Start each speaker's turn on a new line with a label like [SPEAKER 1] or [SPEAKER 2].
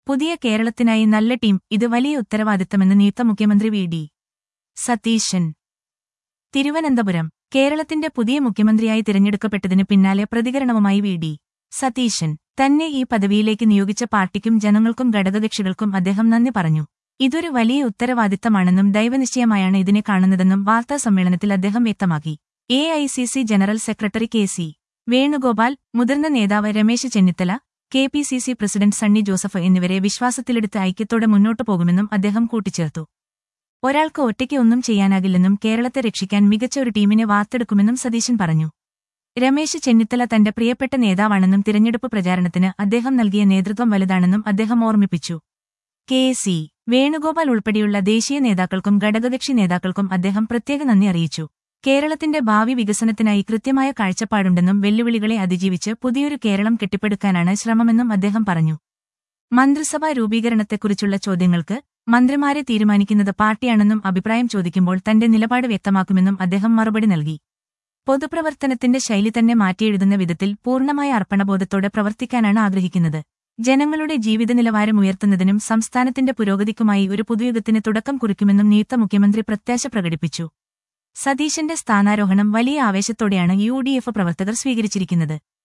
[SPEAKER 1] പുതിയ കേരളത്തിനായി നല്ല ടീം ഇത് വലിയ ഉത്തരവാദിത്തമെന്ന് നിയുക്ത മുഖ്യമന്ത്രി വി ഡി സതീശൻ തിരുവനന്തപുരം കേരളത്തിന്റെ പുതിയ മുഖ്യമന്ത്രിയായി തിരഞ്ഞെടുക്കപ്പെട്ടതിന് പിന്നാലെ പ്രതികരണവുമായി വി ഡി സതീശൻ തന്നെ ഈ പദവിയിലേക്ക് നിയോഗിച്ച പാർട്ടിക്കും ജനങ്ങൾക്കും ഘടകകക്ഷികൾക്കും അദ്ദേഹം നന്ദി പറഞ്ഞു ഇതൊരു വലിയ ഉത്തരവാദിത്തമാണെന്നും ദൈവനിശ്ചയമായാണ് ഇതിനെ കാണുന്നതെന്നും വാർത്താസമ്മേളനത്തിൽ അദ്ദേഹം വ്യക്തമാക്കി A I C C general secretary K C Venugopal മുതിർന്ന നേതാവ് Ramesh Chennithala K P C C president Sunny Joseph എന്നിവരെ വിശ്വാസത്തിലെടുത്ത് ഐക്യത്തോടെ മുന്നോട്ടു പോകുമെന്നും അദ്ദേഹം കൂട്ടിച്ചേർത്തു ഒരാൾക്ക് ഒറ്റയ്ക്ക് ഒന്നും ചെയ്യാനാകില്ലെന്നും കേരളത്തെ രക്ഷിക്കാൻ മികച്ച ഒരു ടീമിനെ വാർത്തെടുക്കുമെന്നും സതീശൻ പറഞ്ഞു രമേശ് ചെന്നിത്തല തന്റെ പ്രിയപ്പെട്ട നേതാവാണെന്നും തിരഞ്ഞെടുപ്പ് പ്രചാരണത്തിന് അദ്ദേഹം നൽകിയ നേതൃത്വം വലുതാണെന്നും അദ്ദേഹം ഓർമ്മിപ്പിച്ചു കെ സി വേണുഗോപാൽ ഉൾപ്പെടെയുള്ള ദേശീയ നേതാക്കൾക്കും ഘടകകക്ഷി നേതാക്കൾക്കും അദ്ദേഹം പ്രത്യേക നന്ദി അറിയിച്ചു കേരളത്തിന്റെ ഭാവി വികസനത്തിനായി കൃത്യമായ കാഴ്ചപ്പാടുണ്ടെന്നും വെല്ലുവിളികളെ അതിജീവിച്ച് പുതിയൊരു കേരളം കെട്ടിപ്പടുക്കാനാണ് ശ്രമമെന്നും അദ്ദേഹം പറഞ്ഞു മന്ത്രിസഭാ രൂപീകരണത്തെക്കുറിച്ചുള്ള ചോദ്യങ്ങൾക്ക് മന്ത്രിമാരെ തീരുമാനിക്കുന്നത് പാർട്ടിയാണെന്നും അഭിപ്രായം ചോദിക്കുമ്പോൾ തന്റെ നിലപാട് വ്യക്തമാക്കുമെന്നും അദ്ദേഹം മറുപടി നൽകി പൊതുപ്രവർത്തനത്തിന്റെ ശൈലി തന്നെ മാറ്റിയെഴുതുന്ന വിധത്തിൽ പൂർണ്ണമായ അർപ്പണബോധത്തോടെ പ്രവർത്തിക്കാനാണ് ആഗ്രഹിക്കുന്നത് ജനങ്ങളുടെ ജീവിത നിലവാരം ഉയർത്തുന്നതിനും സംസ്ഥാനത്തിന്റെ പുരോഗതിക്കുമായി ഒരു പുതുയുഗത്തിന് തുടക്കം കുറിക്കുമെന്നും നിയുക്ത മുഖ്യമന്ത്രി പ്രത്യാശ പ്രകടിപ്പിച്ചു സതീശന്റെ സ്ഥാനാരോഹണം വലിയ ആവേശത്തോടെയാണ് യു ഡി എഫ് പ്രവർത്തകർ സ്വീകരിച്ചിരിക്കുന്നത്